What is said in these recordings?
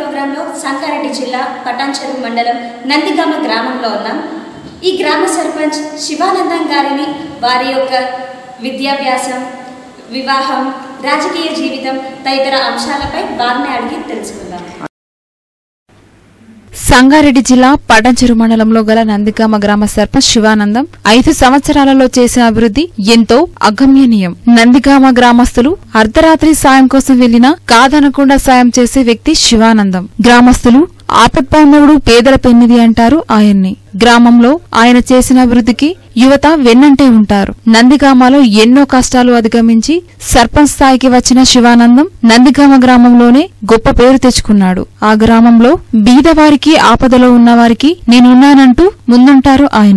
ప్రోగ్రాంలో సంగారెడ్డి జిల్లా పటాన్చెరు మండలం నందిగామ గ్రామంలో ఉన్నాం ఈ గ్రామ సర్పంచ్ శివానందం గారిని వారి యొక్క విద్యాభ్యాసం వివాహం రాజకీయ జీవితం తదితర అంశాలపై వారిని అడిగి తెలుసుకుందాం సంగారెడ్డి జిల్లా పటంచెరు మండలంలో గల నందిగామ గ్రామ సర్పంచ్ శివానందం ఐదు సంవత్సరాలలో చేసిన అభివృద్ధి ఎంతో అగమ్యనీయం నందిగామ గ్రామస్తులు అర్ధరాత్రి సాయం కోసం వెళ్లినా కాదనకుండా సాయం చేసే వ్యక్తి శివానందం గ్రామస్తులు ఆపద్బాంధవుడు పేదల పెన్నిది అంటారు ఆయన్ని గ్రామంలో ఆయన చేసిన అభివృద్ధికి యువత వెన్నంటే ఉంటారు నందిగామలో ఎన్నో కష్టాలు అధిగమించి సర్పంచ్ స్థాయికి వచ్చిన శివానందం నందిగామ గ్రామంలోనే గొప్ప పేరు తెచ్చుకున్నాడు ఆ గ్రామంలో బీదవారికి ఆపదలో ఉన్నవారికి నేనున్నానంటూ ముందుంటారు ఆయన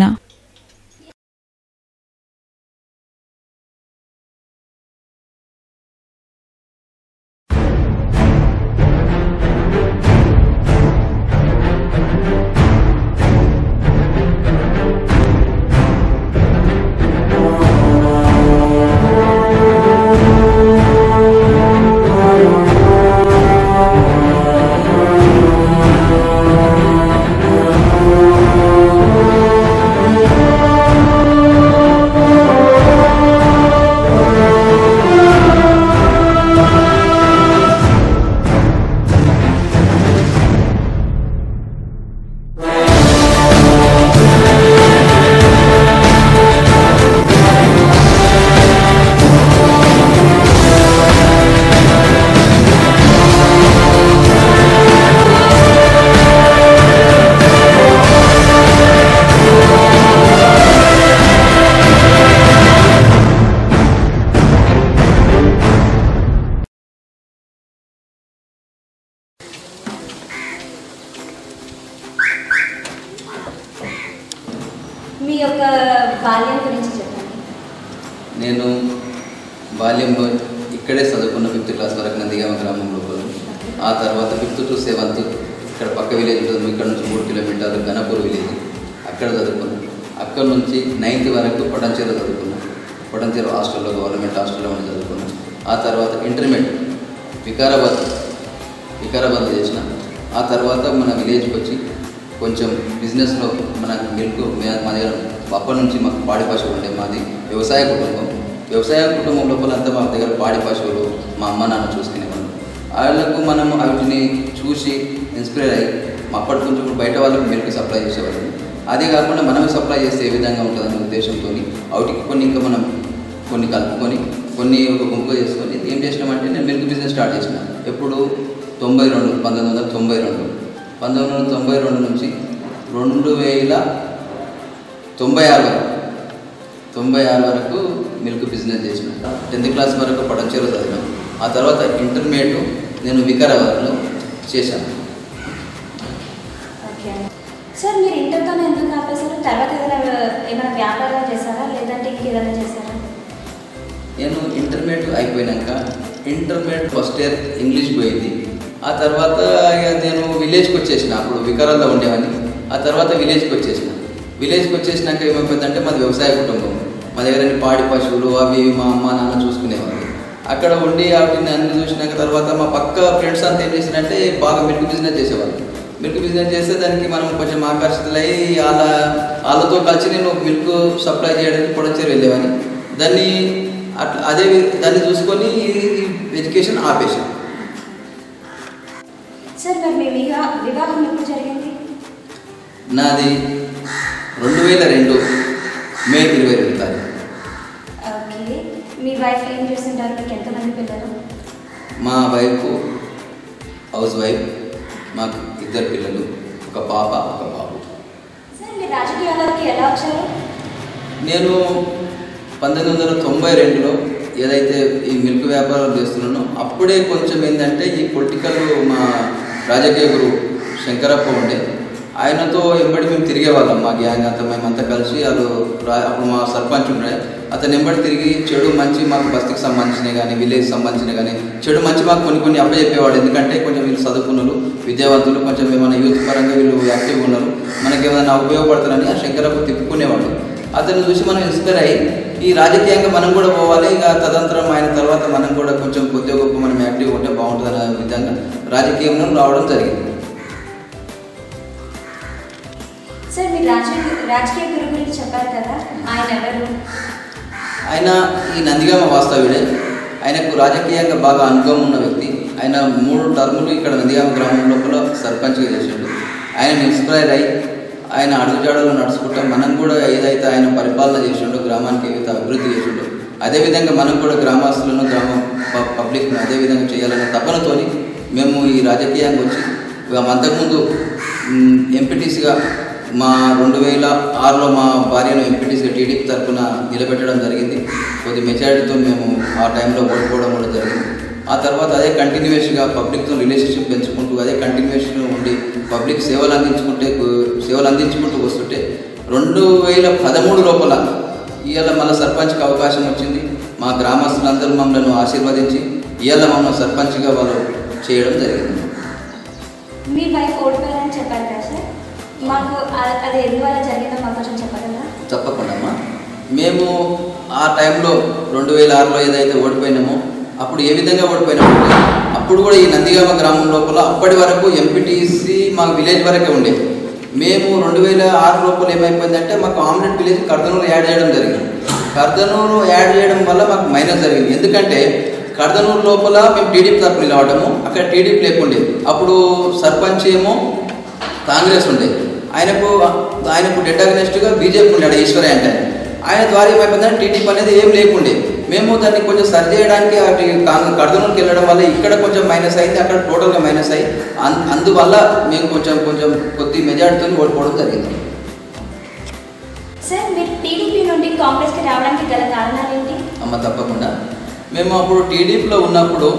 మీ యొక్క బాల్యం గురించి చెప్పండి నేను బాల్యంలో ఇక్కడే చదువుకున్న ఫిఫ్త్ క్లాస్ వరకు నందిగామ గ్రామం లోపల ఆ తర్వాత ఫిఫ్త్ టు సెవెంత్ ఇక్కడ పక్క విలేజ్ ఉంటుంది ఇక్కడ నుంచి మూడు కిలోమీటర్లు ఘనపూర్ విలేజ్ అక్కడ చదువుకున్నాను అక్కడ నుంచి నైన్త్ వరకు పొటంచేరు చదువుకున్నాను పొటంచేరు హాస్టల్లో గవర్నమెంట్ హాస్టల్లో ఉండి చదువుకున్నాను ఆ తర్వాత ఇంటర్మీడియట్ వికారాబాద్ వికారాబాద్ చేసిన ఆ తర్వాత మన విలేజ్కి వచ్చి కొంచెం బిజినెస్లో మన మిల్క్ మే- మా దగ్గర అప్పటి నుంచి మాకు పాడి పశువులు ఉండే మాది వ్యవసాయ కుటుంబం వ్యవసాయ కుటుంబం లోపల అంతా మా దగ్గర పాడి పశువులు మా అమ్మ నాన్న చూసుకునేవాళ్ళు వాళ్ళకు మనం వాటిని చూసి ఇన్స్పైర్ అయ్యి మా అప్పటి కొంచెం బయట వాళ్ళకి మిల్క్ సప్లై చేసేవాళ్ళం అదే కాకుండా మనమే సప్లై చేస్తే ఏ విధంగా ఉంటుందనే ఉద్దేశంతో వాటికి కొన్ని ఇంకా మనం కొన్ని కలుపుకొని కొన్ని ఒక గుంపు చేసుకొని ఏం చేసినామంటే నేను మిల్క్ బిజినెస్ స్టార్ట్ చేసిన ఎప్పుడు తొంభై రెండు పంతొమ్మిది వందల తొంభై రెండు పంతొమ్మిది వందల తొంభై రెండు నుంచి రెండు వేల తొంభై ఆరు వరకు తొంభై ఆరు వరకు మిల్క్ బిజినెస్ చేసిన టెన్త్ క్లాస్ వరకు పడంచేరు చదివాను ఆ తర్వాత ఇంటర్మీడియట్ నేను వికారాబాద్లో చేశాను ఓకే సార్ మీరు ఇంటర్తోనే ఎందుకు ఆపేశారు తర్వాత ఏదైనా ఏమైనా వ్యాపారాలు చేశారా లేదంటే ఇంకేదైనా చేశారా నేను ఇంటర్మీడియట్ అయిపోయినాక ఇంటర్మీడియట్ ఫస్ట్ ఇయర్ ఇంగ్లీష్ పోయింది ఆ తర్వాత ఇక నేను విలేజ్కి వచ్చేసిన అప్పుడు వికారాల్లో ఉండేవాడిని ఆ తర్వాత విలేజ్కి వచ్చేసిన విలేజ్కి వచ్చేసినాక ఏమైపోయిందంటే మాది వ్యవసాయ కుటుంబం మా దగ్గర అన్ని పాడి పశువులు అవి ఇవి మా అమ్మ నాన్న చూసుకునేవాళ్ళు అక్కడ ఉండి వాటిని అన్ని చూసినాక తర్వాత మా పక్క ఫ్రెండ్స్ అంతా ఏం చేసినంటే బాగా మిల్క్ బిజినెస్ చేసేవాళ్ళు మిల్క్ బిజినెస్ చేస్తే దానికి మనం కొంచెం ఆకర్షితులై వాళ్ళ వాళ్ళతో కలిసి నేను మిల్క్ సప్లై చేయడానికి పొడచేరు వెళ్ళేవాడిని దాన్ని అట్లా అదే వి- దాన్ని చూసుకొని ఎడ్యుకేషన్ ఆపేసాను సార్ మరి మీ వివా వివాహం ఎప్పుడు జరిగింది నాది రెండు వేల రెండు మే ఇరవై రెండు తారీఖు ఓకే మీ వైఫ్ ఏం చేస్తుంటారు మీకు ఎంతమంది పిల్లలు మా వైఫ్ హౌస్ వైఫ్ మాకు ఇద్దరు పిల్లలు ఒక పాప ఒక బాబు సార్ మీరు రాజకీయాల్లోకి ఎలా వచ్చారు నేను పంతొమ్మిది వందల తొంభై రెండులో ఏదైతే ఈ మిల్క్ వ్యాపారం చేస్తున్నానో అప్పుడే కొంచెం ఏంటంటే ఈ పొలిటికల్ మా రాజకీయ గురువు శంకరప్ప ఉండే ఆయనతో ఎంబడి మేము తిరిగేవాళ్ళం మా గ్యాంగ్ అంతా మేమంతా కలిసి వాళ్ళు రా- అప్పుడు మా సర్పంచ్ ఉండే అతను ఎంబడి తిరిగి చెడు మంచి మాకు బస్తీకి సంబంధించినవి కానీ విలేజ్ సంబంధించినవి కానీ చెడు మంచి మాకు కొన్ని కొన్ని అప్పచెప్పేవాడు ఎందుకంటే కొంచెం వీళ్ళు చదువుకున్నారు విద్యావంతులు కొంచెం ఏమైనా యూత్ పరంగా వీళ్ళు యాక్టివ్గా ఉన్నారు మనకి ఏమైనా ఉపయోగపడతారని ఆ శంకరప్ప తిప్పుకునేవాడు అతన్ని చూసి మనం ఇన్స్పైర్ అయ్యి ఈ రాజకీయంగా మనం కూడా పోవాలి ఇక తదంతరం ఆయన తర్వాత మనం కూడా కొంచెం కొద్దిగా గొప్ప మనం యాక్టివ్ ఉంటే బాగుంటుంది అనే విధంగా రాజకీయంలో రావడం జరిగింది సార్ మీరు రాజకీయ రాజకీయ గురు గురించి చెప్పారు కదా ఆయన ఎవరు ఆయన ఈ నందిగామ వాస్తవ్యుడే ఆయనకు రాజకీయంగా బాగా అనుభవం ఉన్న వ్యక్తి ఆయన మూడు టర్ములు ఇక్కడ నందిగామ గ్రామం లోపల సర్పంచ్గా చేసిండు ఆయన ఇన్స్పైర్ అయ్యి ఆయన అడుగుజాడలు నడుచుకుంటా మనం కూడా ఏదైతే ఆయన పరిపాలన చేసిండో గ్రామానికి ఏదైతే అభివృద్ధి చేసిండో అదేవిధంగా మనం కూడా గ్రామస్తులను గ్రామం ప- పబ్లిక్ను అదేవిధంగా చేయాలనే తపనతోని మేము ఈ రాజకీయానికి వచ్చి ఇక అంతకుముందు ఎంపీటీసీగా మా రెండు వేల ఆరులో మా భార్యను ఎంపీటీసీగా టీడీపీ తరఫున నిలబెట్టడం జరిగింది కొద్ది మెజారిటీతో మేము ఆ టైంలో ఓడిపోవడం కూడా జరిగింది ఆ తర్వాత అదే కంటిన్యూషన్గా పబ్లిక్తో రిలేషన్షిప్ పెంచుకుంటూ అదే కంటిన్యూషన్ ఉండి పబ్లిక్ సేవలు అందించుకుంటే సేవలు అందించుకుంటూ వస్తుంటే రెండు వేల పదమూడు లోపల ఇవాళ మన సర్పంచ్కి అవకాశం వచ్చింది మా గ్రామస్తులందరూ మమ్మల్ని ఆశీర్వదించి ఇవాళ మమ్మల్ని సర్పంచ్గా వాళ్ళు చేయడం జరిగింది మీ వైఫ్ ఓడిపోయారని చెప్పారు కదా సార్ మాకు ఆ- అది ఎందువల్ల జరిగిందో మాకు కొంచెం చెప్పగలరా తప్పకుండా అమ్మా మేము ఆ టైంలో రెండు వేల ఆరులో ఏదైతే ఓడిపోయినామో అప్పుడు ఏ విధంగా ఓడిపోయినామంటే అప్పుడు కూడా ఈ నందిగామ గ్రామం లోపల అప్పటి వరకు ఎంపీటీసీ మా విలేజ్ వరకే ఉండేది మేము రెండు వేల ఆరు లోపల ఏమైపోయిందంటే మాకు ఆమ్లెట్ విలేజ్ కర్దనూరు యాడ్ చేయడం జరిగింది కర్దనూరు యాడ్ చేయడం వల్ల మాకు మైనస్ జరిగింది ఎందుకంటే కర్దనూరు లోపల మేము టీడీపీ తరపున నిలవడము అక్కడ టీడీపీ లేకుండే అప్పుడు సర్పంచ్ ఏమో కాంగ్రెస్ ఉండే ఆయనకు ఆయనకు డెడ్ అగ్నెస్ట్గా బీజేపీ ఉండాడు ఈశ్వరయ్య అంటే ఆయన ద్వారా ఏమైపోయిందంటే టీడీపీ అనేది ఏం లేకుండే మేము దాన్ని కొంచెం సరి చేయడానికి అటు కాంగ్రెస్ కర్దనూరుకి వెళ్ళడం వల్ల ఇక్కడ కొంచెం మైనస్ అయింది అక్కడ టోటల్గా మైనస్ అయ్యి అన్- అందువల్ల మేము కొంచెం కొంచెం కొద్ది మెజార్టీతో ఓడిపోవడం జరిగింది సార్ మీరు టీడీపీ నుండి కాంగ్రెస్కి రావడానికి గల కారణాలు ఏంటి అమ్మ తప్పకుండా మేము అప్పుడు టీడీపీలో ఉన్నప్పుడు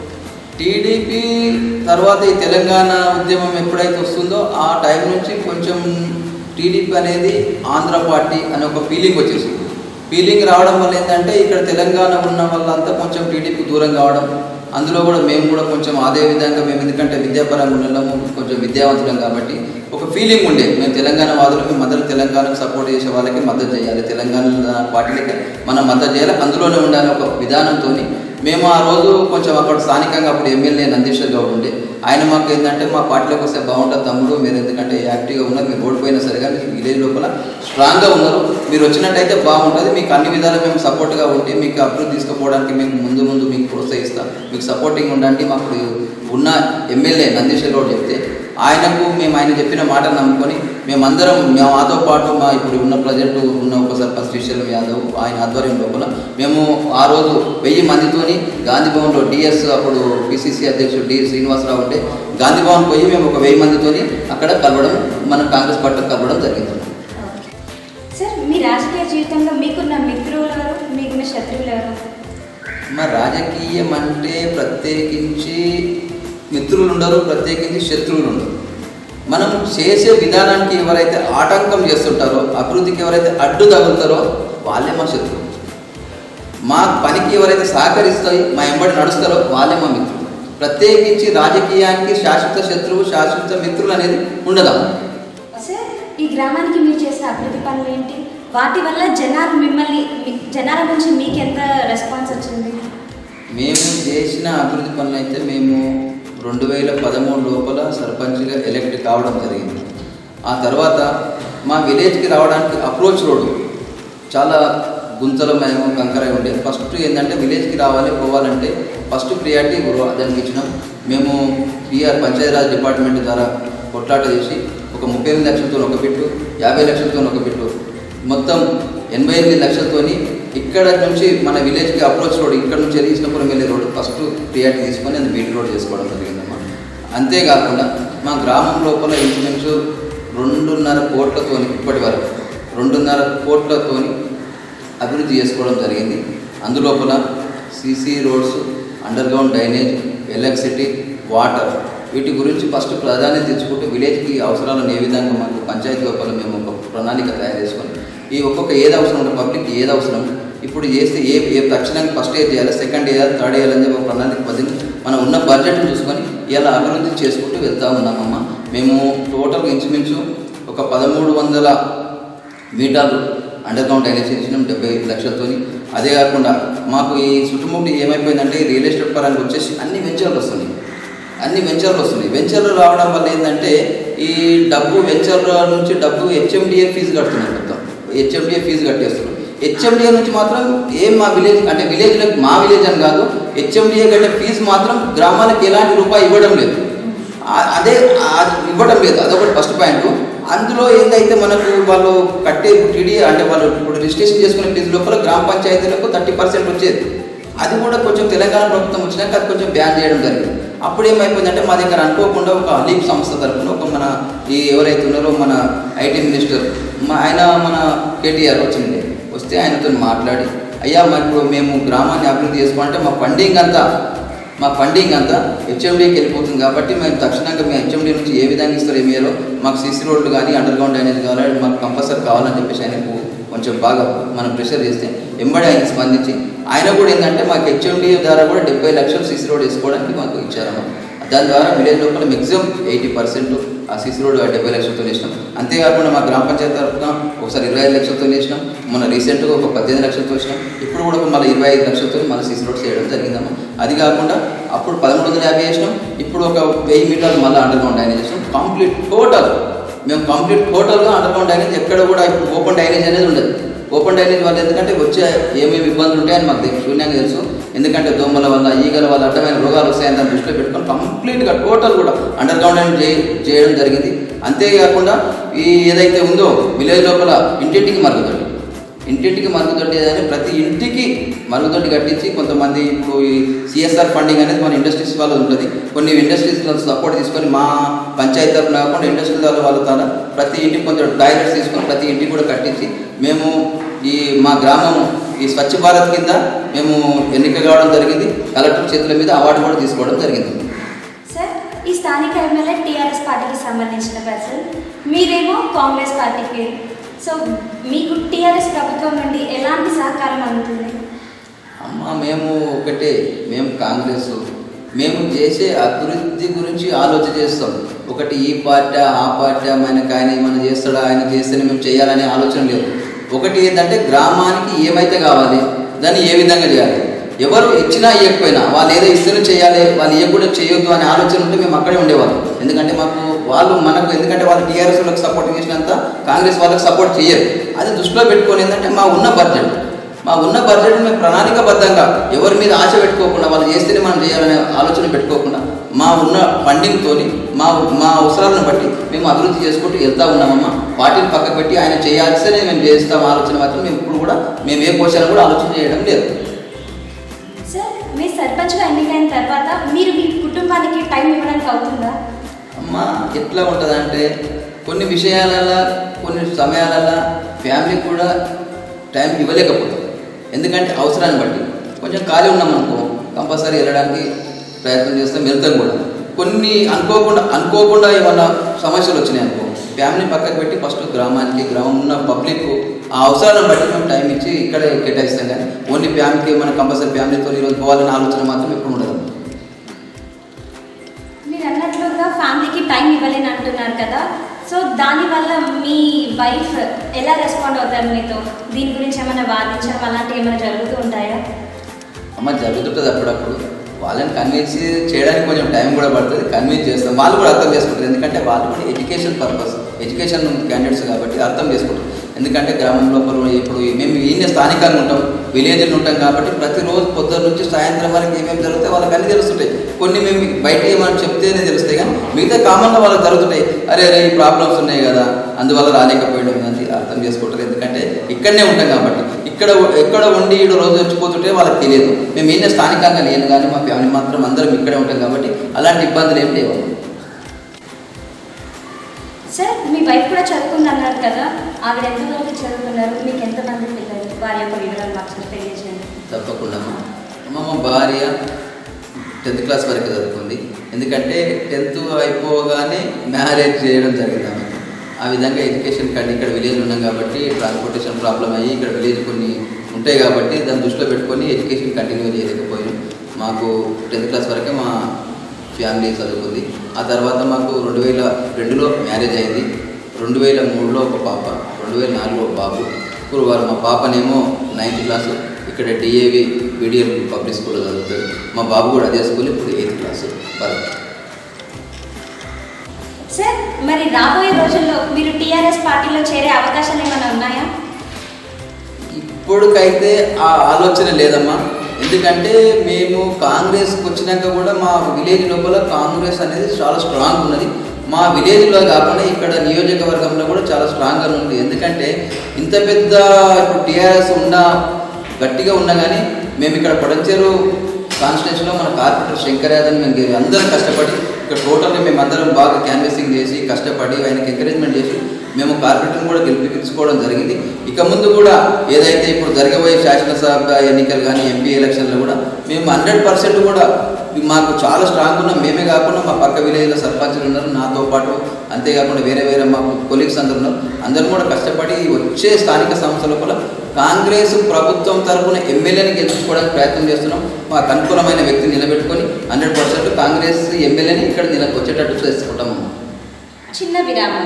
టీడీపీ తర్వాత ఈ తెలంగాణ ఉద్యమం ఎప్పుడైతే వస్తుందో ఆ టైం నుంచి కొంచెం టీడీపీ అనేది ఆంధ్ర పార్టీ అనే ఒక ఫీలింగ్ వచ్చేసింది ఫీలింగ్ రావడం వల్ల ఏంటంటే ఇక్కడ తెలంగాణ ఉన్న వాళ్ళంతా కొంచెం టీడీపీ దూరం కావడం అందులో కూడా మేము కూడా కొంచెం అదే విధంగా మేము ఎందుకంటే విద్యాపరంగా ఉండడము కొంచెం విద్యావంతులం కాబట్టి ఒక ఫీలింగ్ ఉండే మేము తెలంగాణ వాదులకి మద్దతు తెలంగాణకు సపోర్ట్ చేసే వాళ్ళకి మద్దతు చేయాలి తెలంగాణ పార్టీలకి మనం మద్దతు చేయాలి అందులోనే ఉండాలి ఒక విధానంతో మేము ఆ రోజు కొంచెం అక్కడ స్థానికంగా అప్పుడు ఎమ్మెల్యే నందీశ్వర్ గౌడ్ ఉండే ఆయన మాకు ఏంటంటే మా పార్టీలోకి వస్తే బాగుంటుంది తమ్ముడు మీరు ఎందుకంటే యాక్టివ్గా ఉన్నారు మీరు ఓడిపోయినా సరే కానీ విలేజ్ లోపల స్ట్రాంగ్గా ఉన్నారు మీరు వచ్చినట్టయితే బాగుంటుంది మీకు అన్ని విధాలు మేము సపోర్ట్గా ఉండి మీకు అభివృద్ధి తీసుకుపోవడానికి మేము ముందు ముందు మీకు ప్రోత్సహిస్తాం మీకు సపోర్టింగ్ ఉండడానికి మాకు ఉన్న ఎమ్మెల్యే నందీశ్వర్ గౌడ్ చెప్తే ఆయనకు మేము ఆయన చెప్పిన మాట నమ్ముకొని మేమందరం మేము మాతో పాటు మా ఇప్పుడు ఉన్న ప్రజెంట్ ఉన్న ఉప సర్పంచ్ శ్రీశైలం యాదవ్ ఆయన ఆధ్వర్యం లోపల మేము ఆ రోజు వెయ్యి మందితోని గాంధీ భవన్లో డిఎస్ అప్పుడు పిసిసి అధ్యక్షుడు డి శ్రీనివాసరావు ఉంటే గాంధీ భవన్ పోయి మేము ఒక వెయ్యి మందితోని అక్కడ కలవడం మన కాంగ్రెస్ పార్టీ కలవడం జరిగింది సార్ మీ రాజకీయ జీవితంలో మీకున్న మిత్రులు ఎవరు మీకున్న శత్రువులు ఎవరు మా రాజకీయం అంటే ప్రత్యేకించి మిత్రులు ఉండరు ప్రత్యేకించి శత్రువులు ఉండరు మనం చేసే విధానానికి ఎవరైతే ఆటంకం చేస్తుంటారో అభివృద్ధికి ఎవరైతే అడ్డు తగులుతారో వాళ్ళే మా శత్రువు మా పనికి ఎవరైతే సహకరిస్తాయి మా ఎంబడి నడుస్తారో వాళ్ళే మా మిత్రులు ప్రత్యేకించి రాజకీయానికి శాశ్వత శత్రువు శాశ్వత మిత్రులు అనేది ఉండదమ్మా సార్ ఈ గ్రామానికి మీరు చేసిన అభివృద్ధి పనులు ఏంటి వాటి వల్ల జనాలు మిమ్మల్ని మీ- జనాల నుంచి మీకు ఎంత రెస్పాన్స్ వచ్చింది మేము చేసిన అభివృద్ధి పనులు అయితే మేము రెండు వేల పదమూడు లోపల సర్పంచ్గా ఎలక్ట్ కావడం జరిగింది ఆ తర్వాత మా విలేజ్కి రావడానికి అప్రోచ్ రోడ్డు చాలా గుంతలమయం కంకరై ఉండే ఫస్ట్ ఏంటంటే విలేజ్కి రావాలి పోవాలంటే ఫస్ట్ ప్రియారిటీ దానికి ఇచ్చినాం మేము పిఆర్ పంచాయతీరాజ్ డిపార్ట్మెంట్ ద్వారా కొట్లాట చేసి ఒక ముప్పై ఎనిమిది లక్షలతో ఒక బిట్టు యాభై లక్షలతో ఒక బిట్టు మొత్తం ఎనభై ఎనిమిది లక్షలతోని ఇక్కడ నుంచి మన విలేజ్కి అప్రోచ్ రోడ్ ఇక్కడ నుంచి ఎలిగిసినపురం వెళ్ళే రోడ్ ఫస్ట్ ప్రియారిటీ తీసుకొని అది బీటీ రోడ్ చేసుకోవడం జరిగిందమ్మా అంతేకాకుండా మా గ్రామం లోపల ఇంచుమించు రెండున్నర కోట్లతోని ఇప్పటి వరకు రెండున్నర కోట్లతోని అభివృద్ధి చేసుకోవడం జరిగింది అందులోపల CC roads underground drainage electricity water వీటి గురించి ఫస్ట్ ప్రాధాన్యత తెచ్చుకుంటూ విలేజ్కి అవసరాలను ఏ విధంగా మాకు పంచాయతీ లోపల మేము ఒక ప్రణాళిక తయారు చేసుకొని ఈ ఒక్కొక్క ఏది అవసరం ఉంటే పబ్లిక్ ఏది అవసరం ఇప్పుడు చేస్తే ఏ ఏ తక్షణంగా ఫస్ట్ ఇయర్ చేయాలి సెకండ్ ఇయర్ థర్డ్ ఇయర్ అని చెప్పి ఒక ప్రణాళిక బదిలి మనం ఉన్న బడ్జెట్ చూసుకొని ఇలా అభివృద్ధి చేసుకుంటూ వెళ్తూ ఉన్నామమ్మ మేము టోటల్గా ఇంచుమించు ఒక పదమూడు వందల మీటర్లు అండర్ గ్రౌండ్ డ్రైనేజ్ చేసినాం డెబ్బై ఐదు లక్షలతోని అదే కాకుండా మాకు ఈ చుట్టుముట్టు ఏమైపోయిందంటే రియల్ ఎస్టేట్ పరంగా వచ్చేసి అన్ని వెంచర్లు వస్తున్నాయి అన్ని వెంచర్లు వస్తున్నాయి వెంచర్లు రావడం వల్ల ఏంటంటే ఈ డబ్బు వెంచర్ల నుంచి డబ్బు హెచ్ఎండిఏ ఫీజు కడుతున్నారు మొత్తం హెచ్ఎండిఏ ఫీజు కట్టేస్తున్నారు హెచ్ఎండిఏ నుంచి మాత్రం ఏం మా విలేజ్ అంటే విలేజ్లో మా విలేజ్ అని కాదు హెచ్ఎండిఏ కట్టే ఫీజు మాత్రం గ్రామాలకు ఎలాంటి రూపాయి ఇవ్వడం లేదు ఆ- అదే ఆ- ఇవ్వడం లేదు అదొకటి ఫస్ట్ పాయింట్ అందులో ఏందైతే మనకు వాళ్ళు కట్టే టీడీ అంటే వాళ్ళు ఇప్పుడు రిజిస్ట్రేషన్ చేసుకునే ఫీజు లోపల గ్రామ పంచాయతీలకు థర్టీ పర్సెంట్ వచ్చేది అది కూడా కొంచెం తెలంగాణ ప్రభుత్వం వచ్చినాక అది కొంచెం బ్యాన్ చేయడం జరిగింది అప్పుడు ఏమైపోయిందంటే మా దగ్గర అనుకోకుండా ఒక అలీప్ సంస్థ తరఫున ఒక మన ఈ ఎవరైతే ఉన్నారో మన ఐటీ మినిస్టర్ మా ఆయన మన కేటీఆర్ వచ్చింది వస్తే ఆయనతో మాట్లాడి అయ్యా మరి ఇప్పుడు మేము గ్రామాన్ని అభివృద్ధి చేసుకోవాలంటే మా ఫండింగ్ అంతా మా ఫండింగ్ అంతా హెచ్ఎండీకి వెళ్ళిపోతుంది కాబట్టి మేము తక్షణంగా మీ హెచ్ఎండీ నుంచి ఏ విధంగా ఇస్తారు ఏమేరో మాకు సీసీ రోడ్లు కానీ అండర్ గ్రౌండ్ డ్రైనేజ్ కావాలి మాకు కంపల్సరీ కావాలని చెప్పేసి ఆయనకు కొంచెం బాగా మనం ప్రెషర్ చేస్తే వెంబడి ఆయన స్పందించి ఆయన కూడా ఏంటంటే మాకు హెచ్ఎండీ ద్వారా కూడా డెబ్బై లక్షలు సీసీ రోడ్ వేసుకోవడానికి మాకు ఇచ్చారన్నమాట దాని ద్వారా విలేజ్ లోపల మ్యాక్సిమం ఎయిటీ పర్సెంట్ ఆ సీసీ రోడ్ డెబ్బై లక్షలతో వేసినాం అంతేకాకుండా మా గ్రామ పంచాయతీ తరఫున ఒకసారి ఇరవై ఐదు లక్షలతో వేసినాం మన రీసెంట్గా ఒక పద్దెనిమిది లక్షలతో వేసినాం ఇప్పుడు కూడా ఒక మళ్ళీ ఇరవై ఐదు లక్షలతో మన సీసీ రోడ్ చేయడం జరిగిందమ్మా అది కాకుండా అప్పుడు పదమూడు వందల యాభై వేసినాం ఇప్పుడు ఒక వెయ్యి మీటర్లు మళ్ళీ అండర్ గ్రౌండ్ డ్రైనేజ్ చేసినాం కంప్లీట్ టోటల్ మేము కంప్లీట్ టోటల్గా అండర్ గ్రౌండ్ డ్రైనేజ్ ఎక్కడ కూడా ఇప్పుడు ఓపెన్ డ్రైనేజ్ అనేది ఉండదు ఓపెన్ డ్రైనేజ్ వల్ల ఎందుకంటే వచ్చే ఏమేమి ఇబ్బందులు ఉంటాయని మాకు తెలుసు శూన్యంగా తెలుసు ఎందుకంటే దోమల వల్ల ఈగల వల్ల అడ్డమైన రోగాలు వస్తాయని దాన్ని దృష్టిలో పెట్టుకొని కంప్లీట్గా టోటల్ కూడా అండర్ గ్రౌండ్ డ్రైనేజ్ చేయ- చేయడం జరిగింది అంతేకాకుండా ఈ ఏదైతే ఉందో విలేజ్ లోపల ఇంటింటికి మరుగుదొడ్డి ఇంటింటికి మరుగుదొడ్డి అని ప్రతి ఇంటికి మరుగుదొడ్డి కట్టించి కొంతమంది ఇప్పుడు ఈ సిఎస్ఆర్ ఫండింగ్ అనేది మన ఇండస్ట్రీస్ వాళ్ళు ఉంటుంది కొన్ని ఇండస్ట్రీస్ సపోర్ట్ తీసుకొని మా పంచాయతీ తరఫున కాకుండా ఇండస్ట్రీస్ వాళ్ళ వాళ్ళ ద్వారా ప్రతి ఇంటికి కొంచెం టాయిలెట్స్ తీసుకొని ప్రతి ఇంటికి కూడా కట్టించి మేము ఈ మా గ్రామం ఈ స్వచ్ఛ భారత్ కింద మేము ఎన్నిక కావడం జరిగింది కలెక్టర్ చేతుల మీద అవార్డు కూడా తీసుకోవడం జరిగింది సార్ ఈ స్థానిక ఎమ్మెల్యే టీఆర్ఎస్ పార్టీకి సంబంధించిన పర్సన్ మీరేమో కాంగ్రెస్ పార్టీకి సో మీకు టీఆర్ఎస్ ప్రభుత్వం నుండి ఎలాంటి సహకారం అందుతుంది అమ్మ మేము ఒకటే మేము కాంగ్రెస్ మేము చేసే అభివృద్ధి గురించి ఆలోచన చేస్తాం ఒకటి ఈ పార్టీ ఆ పార్టీ మనకి ఆయన ఏమైనా చేస్తాడా ఆయన చేస్తేనే మేము చేయాలనే ఆలోచన లేదు ఒకటి ఏంటంటే గ్రామానికి ఏమైతే కావాలి దాన్ని ఏ విధంగా చేయాలి ఎవరు ఇచ్చినా ఇవ్వకపోయినా వాళ్ళు ఏదో ఇస్తేనే చేయాలి వాళ్ళు ఇవ్వకూడదు చేయొద్దు అనే ఆలోచన ఉంటే మేము అక్కడే ఉండేవాళ్ళం ఎందుకంటే మాకు వాళ్ళు మనకు ఎందుకంటే వాళ్ళు టీఆర్ఎస్ వాళ్ళకి సపోర్ట్ చేసినంత కాంగ్రెస్ వాళ్ళకి సపోర్ట్ చేయరు అది దృష్టిలో పెట్టుకొని ఏంటంటే మా ఉన్న బడ్జెట్ మా ఉన్న బడ్జెట్ మేము ప్రణాళికబద్ధంగా ఎవరి మీద ఆశ పెట్టుకోకుండా వాళ్ళు చేస్తేనే మనం చేయాలనే ఆలోచన పెట్టుకోకుండా మా ఉన్న ఫండింగ్తో మా మా అవసరాలను బట్టి మేము అభివృద్ధి చేసుకుంటూ వెళ్తా ఉన్నామమ్మా వాటిని పక్కకు పెట్టి ఆయన చేయాల్సినే మేము చేస్తాం ఆలోచన మాత్రం మేము ఇప్పుడు కూడా మేము ఏ పోషాలను కూడా ఆలోచన చేయడం లేదు సార్ మీ సర్పంచ్గా ఎన్నికైన తర్వాత మీరు మీ కుటుంబానికి టైం ఇవ్వడానికి అవుతుందా అమ్మ ఎట్లా ఉంటుందంటే కొన్ని విషయాలలో కొన్ని సమయాలలో ఫ్యామిలీకి కూడా టైం ఇవ్వలేకపోతుంది ఎందుకంటే అవసరాన్ని బట్టి కొంచెం ఖాళీ ఉన్నాం అనుకో కంపల్సరీ వెళ్ళడానికి ప్రయత్నం చేస్తాం వెళ్తాం కూడా కొన్ని అనుకోకుండా అనుకోకుండా ఏమన్నా సమస్యలు వచ్చినాయి అనుకో ఫ్యామిలీ పక్కకు పెట్టి ఫస్ట్ గ్రామానికి గ్రామం ఉన్న పబ్లిక్ ఆ అవసరాలను బట్టి మేము టైం ఇచ్చి ఇక్కడే కేటాయిస్తాం కానీ ఓన్లీ ఫ్యామిలీకి మన కంపల్సరీ ఫ్యామిలీతో ఈరోజు పోవాలనే ఆలోచన మాత్రం ఎప్పుడు ఉండదు మీరు అన్నట్లుగా ఫ్యామిలీకి టైం ఇవ్వలేని అంటున్నారు కదా సో దానివల్ల మీ వైఫ్ ఎలా రెస్పాండ్ అవుతారు మీతో దీని గురించి ఏమైనా వాదించడం అలాంటివి ఏమైనా జరుగుతూ ఉంటాయా అమ్మ జరుగుతుంటుంది అప్పుడప్పుడు వాళ్ళని కన్విన్స్ చేయడానికి కొంచెం టైం కూడా పడుతుంది కన్విన్స్ చేస్తాం వాళ్ళు కూడా అర్థం చేసుకుంటారు ఎందుకంటే వాళ్ళు కూడా ఎడ్యుకేషన్ పర్పస్ ఎడ్యుకేషన్ క్యాండిడేట్స్ కాబట్టి అర్థం చేసుకుంటారు ఎందుకంటే గ్రామం లోపల ఇప్పుడు మేము ఈయన స్థానికంగా ఉంటాం విలేజ్లో ఉంటాం కాబట్టి ప్రతిరోజు పొద్దున్న నుంచి సాయంత్రం వరకు ఏమేమి జరుగుతాయి వాళ్ళకి అన్ని తెలుస్తుంటాయి కొన్ని మేము బయట ఏమని చెప్తేనే తెలుస్తాయి కానీ మిగతా కామన్గా వాళ్ళకి జరుగుతుంటాయి అరే అరే ఈ ప్రాబ్లమ్స్ ఉన్నాయి కదా అందువల్ల రాలేకపోయడం అని అర్థం చేసుకుంటారు ఎందుకంటే ఇక్కడనే ఉంటాం కాబట్టి ఇక్కడ ఎక్కడ ఉండి ఈడు రోజు వచ్చిపోతుంటే వాళ్ళకి తెలియదు మేము ఈయన స్థానికంగా లేను కానీ మా ఫ్యామిలీ మాత్రం అందరం ఇక్కడే ఉంటాం కాబట్టి అలాంటి ఇబ్బందులు ఏం లేవు సార్ మీ వైఫ్ కూడా చదువుకుంది అన్నారు కదా ఆవిడ ఎంతవరకు చదువుకున్నారు మీకు ఎంతమంది పిల్లలు వారి యొక్క వివరాలు మాకు ఒకసారి తెలియజేయండి తప్పకుండా అమ్మ. అమ్మ మా భార్య టెన్త్ క్లాస్ వరకు చదువుకుంది ఎందుకంటే టెన్త్ అయిపోగానే మ్యారేజ్ చేయడం జరిగింది ఆమె ఆ విధంగా ఎడ్యుకేషన్ కానీ ఇక్కడ విలేజ్ ఉన్నాం కాబట్టి ట్రాన్స్పోర్టేషన్ ప్రాబ్లం అయ్యి ఇక్కడ విలేజ్ కొన్ని ఉంటాయి కాబట్టి దాన్ని దృష్టిలో పెట్టుకొని ఎడ్యుకేషన్ కంటిన్యూ చేయలేకపోయాం మాకు టెన్త్ క్లాస్ వరకే మా ఫ్యామిలీ చదువుకుంది ఆ తర్వాత మాకు రెండు వేల రెండులో మ్యారేజ్ అయింది రెండు వేల మూడులో ఒక పాప రెండు వేల నాలుగులో ఒక బాబు ఇప్పుడు వారు మా పాపనేమో నైన్త్ క్లాసు ఇక్కడ డిఏవి బీడిఎల్ పబ్లిక్ స్కూల్లో చదువుతారు మా బాబు కూడా అదే స్కూల్ ఇప్పుడు ఎయిత్ క్లాసు భరత్ సార్ మరి రాబోయే రోజుల్లో మీరు టీఆర్ఎస్ పార్టీలో చేరే అవకాశాలు ఏమైనా ఉన్నాయా ఇప్పుడుకైతే ఆ ఆలోచన లేదమ్మా ఎందుకంటే మేము కాంగ్రెస్కి వచ్చినాక కూడా మా విలేజ్ లోపల కాంగ్రెస్ అనేది చాలా స్ట్రాంగ్ ఉన్నది మా విలేజ్లో కాకుండా ఇక్కడ నియోజకవర్గంలో కూడా చాలా స్ట్రాంగ్గా ఉంది ఎందుకంటే ఇంత పెద్ద ఇప్పుడు టీఆర్ఎస్ ఉన్నా గట్టిగా ఉన్నా కానీ మేము ఇక్కడ పడంచేరు కాన్స్టిట్యూన్సీలో మన కార్పొరేటర్ శంకర్ యాదవ్ మేము గే- అందరం కష్టపడి ఇక్కడ టోటల్గా మేము అందరం బాగా క్యాన్వసింగ్ చేసి కష్టపడి ఆయనకి ఎంకరేజ్మెంట్ చేసి మేము కార్పొరేటర్ని కూడా గెలిపించుకోవడం జరిగింది ఇక ముందు కూడా ఏదైతే ఇప్పుడు జరగబోయే శాసనసభ ఎన్నికలు కానీ ఎంపీ ఎలక్షన్లు కూడా మేము హండ్రెడ్ పర్సెంట్ కూడా మాకు చాలా స్ట్రాంగ్ ఉన్నాం మేమే కాకుండా మా పక్క విలేజ్లో సర్పంచులు ఉన్నారు నాతో పాటు అంతేకాకుండా వేరే వేరే మా కొలీగ్స్ అందరు ఉన్నారు అందరం కూడా కష్టపడి వచ్చే స్థానిక సంస్థల లోపల కాంగ్రెస్ ప్రభుత్వం తరఫున ఎమ్మెల్యేని గెలుచుకోవడానికి ప్రయత్నం చేస్తున్నాం మాకు అనుకూలమైన వ్యక్తిని నిలబెట్టుకొని హండ్రెడ్ పర్సెంట్ కాంగ్రెస్ ఎమ్మెల్యేని ఇక్కడ నిల వచ్చేటట్టు చేసుకుంటాము చిన్న విరామం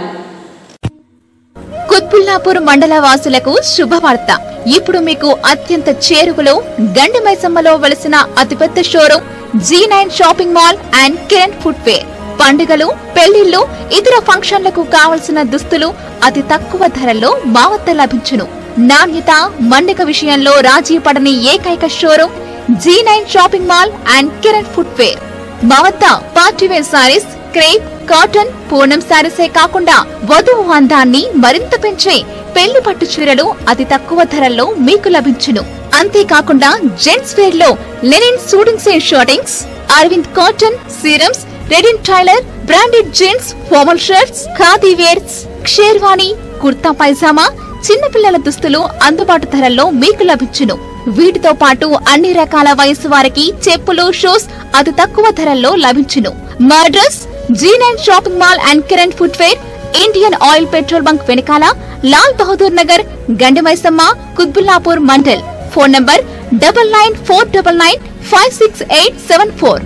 కుత్బుల్లాపూర్ మండల వాసులకు శుభవార్త ఇప్పుడు మీకు అత్యంత చేరువలో గండిమైసమ్మలో వెలిసిన అతిపెద్ద showroom G nine shopping mall and Kiran footwear పండుగలు పెళ్లిళ్లు ఇతర ఫంక్షన్లకు కావలసిన దుస్తులు అతి తక్కువ ధరల్లో మా వద్ద లభించును నాణ్యత మన్నిక విషయంలో రాజీ పడని ఏకైక showroom G nine shopping mall and Kiran footwear మా వద్ద partywear sarees crepe cotton Poonam సారీసే కాకుండా వధువు అందాన్ని మరింత పెంచే పెళ్లి పట్టు చీరలు అతి తక్కువ ధరల్లో మీకు లభించును అంతేకాకుండా జెంట్స్ వేర్ లో linen suitings and shirtings Arvind cotton సీరమ్స్ రెడిన్ tailor branded gents formal shirts khadi wears sherwani kurta pyjama చిన్నపిల్లల దుస్తులు అందుబాటు ధరల్లో మీకు లభించును వీటితో పాటు అన్ని రకాల వయసు వారికి చెప్పులు షూస్ అతి తక్కువ ధరల్లో లభించును మా address G nine shopping mall and Kiran footwear Indian oil petrol bunk వెనకాల Lal Bahadur Nagar Gandimaisamma Qutbullapur mandal phone number double nine four double nine five six eight seven four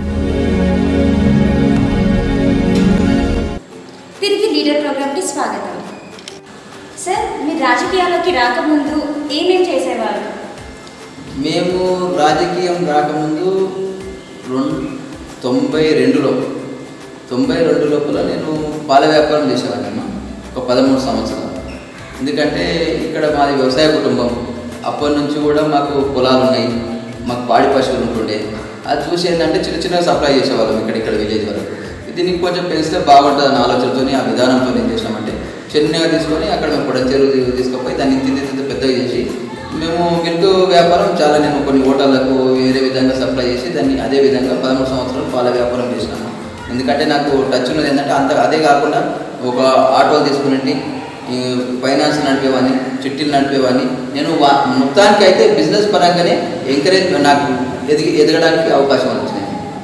తిరిగి లీడర్ ప్రోగ్రామ్కి స్వాగతం సార్ మీరు రాజకీయాల్లోకి రాకముందు ఏమేం చేసేవారు మేము రాజకీయం రాకముందు రెండు తొంభై రెండులో తొంభై రెండు లోపల నేను పాల వ్యాపారం చేసేవాడినమ్మా ఒక పదమూడు సంవత్సరాలు ఎందుకంటే ఇక్కడ మాది వ్యవసాయ కుటుంబం అప్పటి నుంచి కూడా మాకు పొలాలు ఉన్నాయి మాకు పాడి పశువులు ఉంటుండే అది చూసి ఏంటంటే చిన్న చిన్నగా సప్లై చేసేవాళ్ళం ఇక్కడ ఇక్కడ విలేజ్ వరకు దీనికి కొంచెం పెంచితే బాగుంటుంది అన్న ఆలోచనతో ఆ విధానంతో ఏం చేసామంటే చిన్నగా తీసుకొని అక్కడ మేము పొడ చెరువు తీసుకుపోయి దాన్ని ఇంత ఇంత పెద్దగా చేసి మేము మిల్క్ వ్యాపారం చాలా నేను కొన్ని హోటళ్లకు వేరే విధంగా సప్లై చేసి దాన్ని అదే విధంగా పదమూడు సంవత్సరాలు పాల వ్యాపారం చేసినాము ఎందుకంటే నాకు టచ్ ఉన్నది ఏంటంటే అంత అదే కాకుండా ఒక ఆటో తీసుకుని ఈ ఫైనాన్స్ నడిపేవాడిని చిట్టీలు నడిపేవాడిని నేను వా మొత్తానికి అయితే బిజినెస్ పరంగానే ఎంకరేజ్ నాకు ఎదిగి ఎదగడానికి అవకాశం వచ్చింది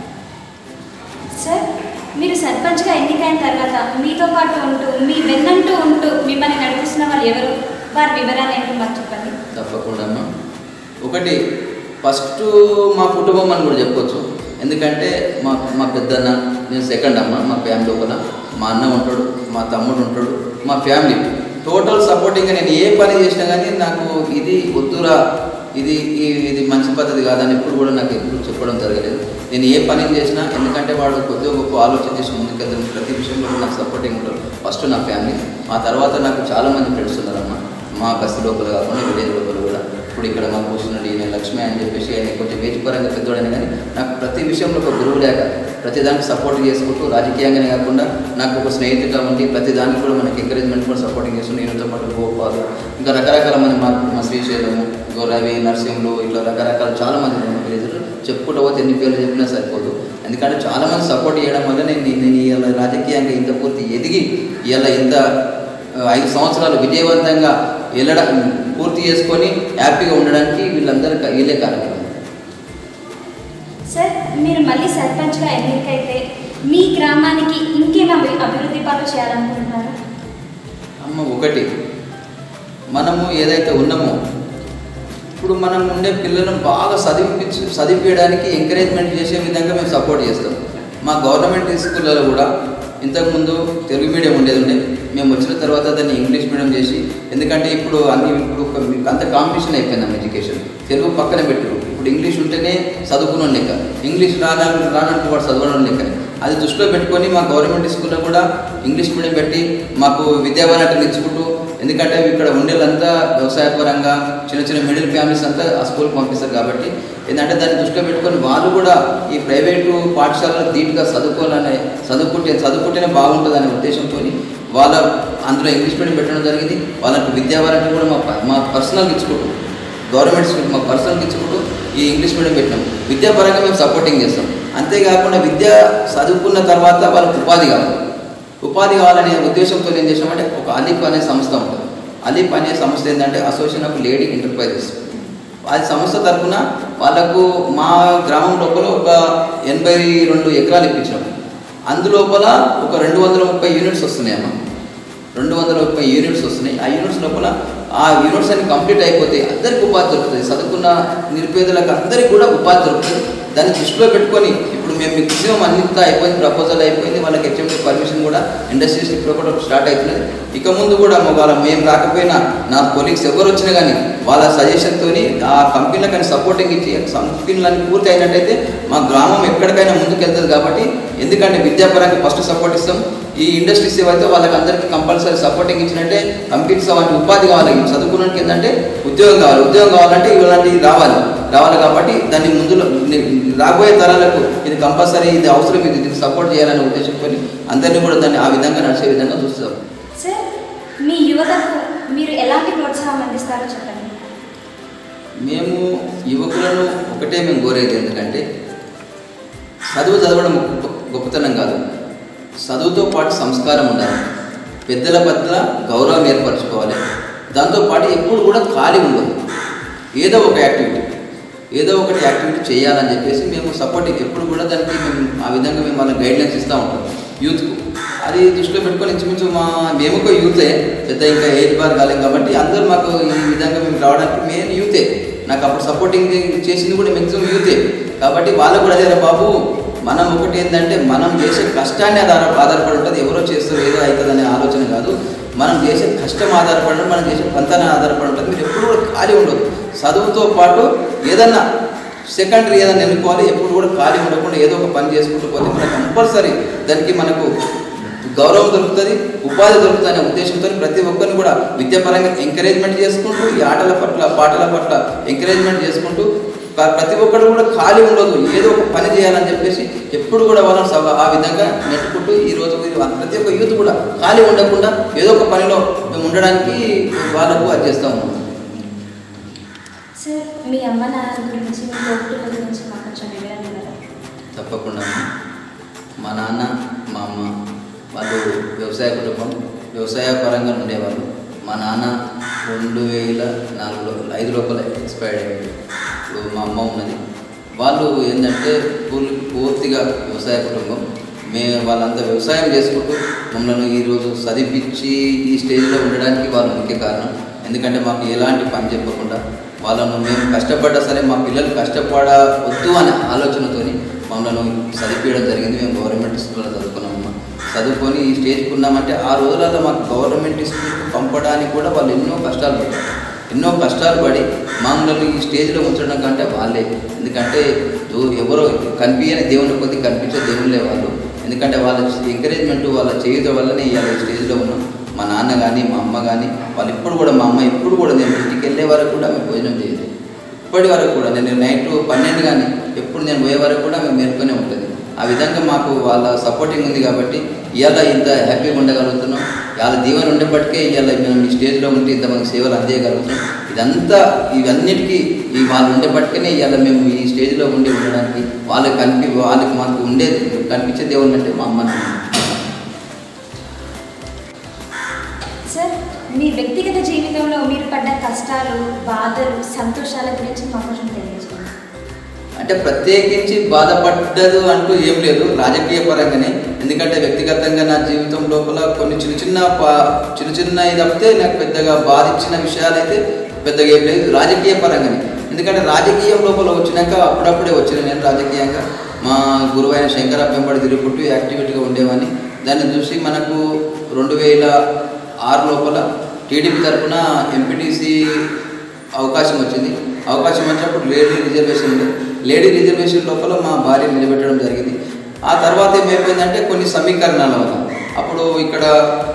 సార్ మీరు సర్పంచ్గా ఎన్నికైన తర్వాత మీతో పాటు ఉంటూ మీ వెన్నంటూ ఉంటూ మిమ్మల్ని నడిపిస్తున్న వాళ్ళు ఎవరు వారి వివరాలు ఏంటో మాకు చెప్పండి తప్పకుండా అమ్మా ఒకటి ఫస్ట్ మా కుటుంబం అని కూడా చెప్పొచ్చు ఎందుకంటే మా మా పెద్దన్న నేను సెకండ్ అమ్మ మా ఫ్యామిలీ లోపల మా అన్న ఉంటాడు మా తమ్ముడు ఉంటాడు మా ఫ్యామిలీ టోటల్ సపోర్టింగ్గా నేను ఏ పని చేసినా కానీ నాకు ఇది వద్దురా ఇది ఈ- ఇది మంచి పద్ధతి కాదని ఎప్పుడు కూడా నాకు ఎప్పుడు చెప్పడం జరగలేదు నేను ఏ పని చేసినా ఎందుకంటే వాడు కొద్దిగా గొప్ప ఆలోచన చేసి ముందుకెళ్తాను ప్రతి విషయంలో కూడా నాకు సపోర్టింగ్ ఉంటారు ఫస్ట్ నా ఫ్యామిలీ ఆ తర్వాత నాకు చాలామంది ఫ్రెండ్స్ ఉన్నారమ్మా మా బస్సు లోపల కాకుండా విలేజ్ లోపల కూడా ఇప్పుడు ఇక్కడ మాకు కూర్చున్నాడు ఈయన లక్ష్మి అని చెప్పేసి ఆయన కొంచెం ఏజ్ పరంగా పెద్దవాడని కానీ నాకు ప్రతి విషయంలో ఒక గురువు లేక ప్రతి దానికి సపోర్ట్ చేసుకుంటూ రాజకీయంగానే కాకుండా నాకు ఒక స్నేహితుగా ఉండి ప్రతి దానికి కూడా మనకి ఎంకరేజ్మెంట్ కూడా సపోర్టింగ్ చేస్తూ నేనుతో పాటు గోపాలు ఇంకా రకరకాల మంది మా మా శ్రీశైలము గౌరవి నరసింహులు ఇట్లా రకరకాల చాలా మంది ఉన్నారు మా విలేజ్లో చెప్పుకుంటూ పోతే ఎన్ని పేర్లు చెప్పినా సరిపోదు ఎందుకంటే చాలా మంది సపోర్ట్ చేయడం వల్ల నేను నేను ఇవాళ రాజకీయంగా ఇంత పూర్తి ఎదిగి ఇవాళ ఇంత ఆ, ఐదు సంవత్సరాలు విజయవంతంగా వెళ్ళడం పూర్తి చేసుకొని హ్యాపీగా ఉండడానికి వీళ్ళందరూ క- వీళ్ళే కారణం సార్ మీరు మళ్ళీ సర్పంచ్గా ఎన్నికైతే మీ గ్రామానికి ఇంకేం అభి అభివృద్ధి పనులు చేయాలనుకుంటున్నారు అమ్మ ఒకటి మనము ఏదైతే ఉన్నామో ఇప్పుడు మనం ఉండే పిల్లలను బాగా చదివించి చదివించడానికి ఎంకరేజ్మెంట్ చేసే విధంగా మేము సపోర్ట్ చేస్తాం మా గవర్నమెంట్ స్కూళ్ళలో కూడా ఇంతకుముందు తెలుగు మీడియం ఉండేది ఉండే మేము వచ్చిన తర్వాత దాన్ని ఇంగ్లీష్ మీడియం చేసి ఎందుకంటే ఇప్పుడు అన్ని ఇప్పుడు ఒక- అంత కాంపిటీషన్ అయిపోయింది ఎడ్యుకేషన్ తెలుగు పక్కన పెట్టరు ఇప్పుడు ఇంగ్లీష్ ఉంటేనే చదువుకున్న లెక్క ఇంగ్లీష్ రానా రానంటే వాడు చదవడం లెక్క అది దృష్టిలో పెట్టుకొని మా గవర్నమెంట్ స్కూల్లో కూడా ఇంగ్లీష్ మీడియం పెట్టి మాకు విద్యావనాటం ఇచ్చుకుంటూ ఎందుకంటే ఇక్కడ ఉండేలంతా వ్యవసాయ పరంగా చిన్న చిన్న మిడిల్ ఫ్యామిలీస్ అంతా ఆ స్కూల్కి పంపిస్తారు కాబట్టి ఏంటంటే దాన్ని దృష్టిలో పెట్టుకొని వాళ్ళు కూడా ఈ ప్రైవేటు పాఠశాలలో ధీటుగా చదువుకోవాలనే చదువుకుంటే చదువుకుంటేనే బాగుంటుంది అనే ఉద్దేశంతో వాళ్ళ అందులో ఇంగ్లీష్ మీడియం పెట్టడం జరిగింది వాళ్ళకి విద్యావారాన్ని కూడా మా ప- మా పర్సనల్గా ఇచ్చుకుంటూ గవర్నమెంట్ స్కూల్ మా పర్సనల్కి ఇచ్చుకుంటూ ఈ ఇంగ్లీష్ మీడియం పెట్టినాం విద్యాపరంగా మేము సపోర్టింగ్ చేస్తాం అంతేకాకుండా విద్య చదువుకున్న తర్వాత వాళ్ళకి ఉపాధి కావాలి ఉపాధి కావాలనే ఉద్దేశంతో ఏం చేసామంటే ఒక అలీఫ్ అనే సంస్థ ఉంటుంది అలీఫ్ అనే సంస్థ ఏంటంటే అసోసియేషన్ ఆఫ్ లేడీ ఎంటర్ప్రైజెస్ అది సంస్థ తరఫున వాళ్ళకు మా గ్రామం లోపల ఒక ఎనభై రెండు ఎకరాలు ఇప్పించాం అందులోపల ఒక రెండు వందల ముప్పై యూనిట్స్ వస్తున్నాయి అమ్మ రెండు వందల ముప్పై యూనిట్స్ వస్తున్నాయి ఆ యూనిట్స్ లోపల ఆ యూనిట్స్ అన్ని కంప్లీట్ అయిపోతే అందరికి ఉపాధి దొరుకుతుంది చదువుకున్న నిరుపేదలకు అందరికీ కూడా ఉపాధి దొరుకుతుంది దాన్ని దృష్టిలో పెట్టుకొని ఇప్పుడు మేము మ్యాక్సిమం అన్నింతా అయిపోయింది ప్రపోజల్ అయిపోయింది వాళ్ళకి హెచ్ఎండి పర్మిషన్ కూడా ఇండస్ట్రీస్ ఇప్పుడు కూడా స్టార్ట్ అవుతున్నది ఇక ముందు కూడా మా వాళ్ళ మేము రాకపోయినా నా కొలీగ్స్ ఎవరు వచ్చినా కానీ వాళ్ళ సజెషన్తో ఆ కంపెనీలకు కానీ సపోర్టింగ్ ఇచ్చి కంపెనీలన్నీ పూర్తి అయినట్టయితే మా గ్రామం ఎక్కడికైనా ముందుకు వెళ్తుంది కాబట్టి ఎందుకంటే విద్యాపరంగా ఫస్ట్ సపోర్ట్ ఇస్తాం ఈ ఇండస్ట్రీస్ ఏవైతే వాళ్ళకి అందరికీ కంపల్సరీ సపోర్టింగ్ ఇచ్చినట్టే కంపెనీస్ అవన్నీ ఉపాధి కావాలి చదువుకున్నానికి ఏంటంటే ఉద్యోగం కావాలి ఉద్యోగం కావాలంటే ఇలాంటివి రావాలి రావాలి కాబట్టి దాన్ని ముందులో రాబోయే తరాలకు ఇది కంపల్సరీ ఇది అవసరం ఇది దీన్ని సపోర్ట్ చేయాలనే ఉద్దేశంతో అందరినీ కూడా దాన్ని ఆ విధంగా నడిచే విధంగా చూస్తాం సార్ మీ యువతకు మీరు ఎలాంటి ప్రోత్సాహం అందిస్తారో చెప్పండి మేము యువకులను ఒకటే మేము కోరేది ఎందుకంటే చదువు చదవడం గొప్ప- గొప్పతనం కాదు చదువుతో పాటు సంస్కారం ఉండాలి పెద్దల పట్ల గౌరవం ఏర్పరచుకోవాలి దాంతోపాటు ఎప్పుడు కూడా ఖాళీ ఉండదు ఏదో ఒక యాక్టివిటీ ఏదో ఒకటి యాక్టివిటీ చేయాలని చెప్పేసి మేము సపోర్ట్ ఎప్పుడు కూడా దానికి మేము ఆ విధంగా మేము వాళ్ళకి గైడ్లైన్స్ ఇస్తూ ఉంటాం యూత్కు అది దృష్టిలో పెట్టుకొని ఇంచుమించు మా మేము ఒక యూతే పెద్ద ఇంకా ఏజ్ బార్ కాలేం కాబట్టి అందరూ మాకు ఈ విధంగా మేము రావడానికి మెయిన్ యూతే నాకు అప్పుడు సపోర్టింగ్ చేసింది కూడా మ్యాక్సిమం యూతే కాబట్టి వాళ్ళకు కూడా అదే బాబు మనం ఒకటి ఏంటంటే మనం చేసే కష్టాన్ని ఆధార ఆధారపడి ఉంటుంది ఎవరో చేస్తారు ఏదో అవుతుంది అనే ఆలోచన కాదు మనం చేసే కష్టం ఆధారపడి ఉంటుంది, మనం చేసే పంతన ఆధారపడి ఉంటుంది మీరు ఎప్పుడు కూడా ఖాళీ ఉండదు చదువుతో పాటు ఏదన్నా సెకండరీ ఏదైనా ఎన్నుకోవాలి ఎప్పుడు కూడా ఖాళీ ఉండకుండా ఏదో ఒక పని చేసుకుంటూ పోతే మనకు కంపల్సరీ దానికి మనకు గౌరవం దొరుకుతుంది ఉపాధి దొరుకుతుంది అనే ఉద్దేశంతో ప్రతి ఒక్కరిని కూడా విద్యాపరంగా ఎంకరేజ్మెంట్ చేసుకుంటూ ఈ ఆటల పట్ల పాటల పట్ల ఎంకరేజ్మెంట్ చేసుకుంటూ ప్ర- ప్రతి ఒక్కరు కూడా ఖాళీ ఉండదు ఏదో ఒక పని చేయాలని చెప్పేసి ఎప్పుడు కూడా వాళ్ళని సవ- ఆ విధంగా నెట్టుకుంటూ ఈ రోజు మీరు ప్రతి ఒక్క యూత్ కూడా ఖాళీ ఉండకుండా ఏదో ఒక పనిలో మేము ఉండడానికి వాళ్ళకు అది చేస్తూ ఉన్నాం సార్ మీ అమ్మ నాన్న గురించి మీ తోబుట్టుల గురించి మాకు కొంచెం వివరణ ఇవ్వరా తప్పకుండా మా నాన్న మా అమ్మ వాళ్ళు వ్యవసాయ కుటుంబం వ్యవసాయ పరంగా ఉండేవాళ్ళు మా నాన్న రెండు వేల నాలుగులో ఐదు లోపల ఎక్స్పైర్డ్ అయ్యాడు ఇప్పుడు మా అమ్మ ఉన్నది వాళ్ళు ఏంటంటే పూర్తి పూర్తిగా వ్యవసాయ కుటుంబం మేము వాళ్ళంతా వ్యవసాయం చేసుకుంటూ మమ్మల్ని ఈరోజు చదివించి ఈ స్టేజ్లో ఉండడానికి వాళ్ళు ముఖ్య కారణం ఎందుకంటే మాకు ఎలాంటి పని చెప్పకుండా వాళ్ళను మేము కష్టపడ్డా సరే మా పిల్లలు కష్టపడవద్దు అనే ఆలోచనతోని మమ్మల్ని చదివించడం జరిగింది మేము గవర్నమెంట్ స్కూల్లో చదువుకున్నామమ్మ చదువుకొని ఈ స్టేజ్కి ఉన్నామంటే ఆ రోజులలో మాకు గవర్నమెంట్ స్కూల్కి పంపడానికి కూడా వాళ్ళు ఎన్నో కష్టాలు పడ్డారు ఎన్నో కష్టాలు పడి మమ్మల్ని ఈ స్టేజ్లో ఉంచడం కంటే వాళ్ళే ఎందుకంటే దో- ఎవరో కనిపించని దేవుని కొద్ది కనిపించే దేవుళ్ళే వాళ్ళు ఎందుకంటే వాళ్ళ ఎంకరేజ్మెంట్ వాళ్ళ చేయుత వల్లనే ఇవాళ ఈ స్టేజ్లో ఉన్నాం మా నాన్న కానీ మా అమ్మ కానీ వాళ్ళు ఇప్పుడు కూడా మా అమ్మ ఇప్పుడు కూడా నేను ఇంటికి వెళ్ళే వరకు కూడా మేము భోజనం చేయలేదు ఇప్పటి వరకు కూడా నేను నైట్ పన్నెండు కానీ ఎప్పుడు నేను పోయే వరకు కూడా మేము మేలుకొనే ఉంటుంది ఆ విధంగా మాకు వాళ్ళ సపోర్టింగ్ ఉంది కాబట్టి ఇవాళ ఇంత హ్యాపీగా ఉండగలుగుతున్నాం వాళ్ళ దీవెన ఉండేప్పటికే ఇవాళ మేము ఈ స్టేజ్లో ఉంటే ఇంతమంది సేవలు అందేయగలుగుతాం ఇదంతా ఇవన్నిటికీ ఈ వాళ్ళు ఉండేప్పటికనే ఇవాళ మేము ఈ స్టేజ్లో ఉండి ఉండడానికి వాళ్ళకి కనిపి వాళ్ళకి మాకు ఉండే కనిపించే దేవుళ్ళు అంటే మా అమ్మ నాన్న. సార్ మీ వ్యక్తిగత జీవితంలో మీరు పడ్డ కష్టాలు బాధలు సంతోషాల గురించి మాకు కొంచెం తెలియజేయండి అంటే ప్రత్యేకించి బాధపడ్డదు అంటూ ఏం లేదు రాజకీయ పరంగానే ఎందుకంటే వ్యక్తిగతంగా నా జీవితం లోపల కొన్ని చిన్న చిన్న పా- చిన్న చిన్న ఇది తప్పితే నాకు పెద్దగా బాధించిన విషయాలు అయితే పెద్దగా ఏం లేదు రాజకీయ పరంగానే ఎందుకంటే రాజకీయం లోపల వచ్చినాక అప్పుడప్పుడే వచ్చిన నేను రాజకీయంగా మా గురువైన శంకర పెంపడి తిరుగుకుంటూ యాక్టివిటీగా ఉండేవాడిని దాన్ని చూసి మనకు రెండు వేల ఆరు లోపల టీడీపీ తరఫున ఎంపీటీసీ అవకాశం వచ్చింది అవకాశం వచ్చినప్పుడు లేడీ రిజర్వేషన్ ఉంది లేడీ రిజర్వేషన్ లోపల మా భార్య నిలబెట్టడం జరిగింది ఆ తర్వాత ఏమైపోయిందంటే కొన్ని సమీకరణాల వల్ల అప్పుడు ఇక్కడ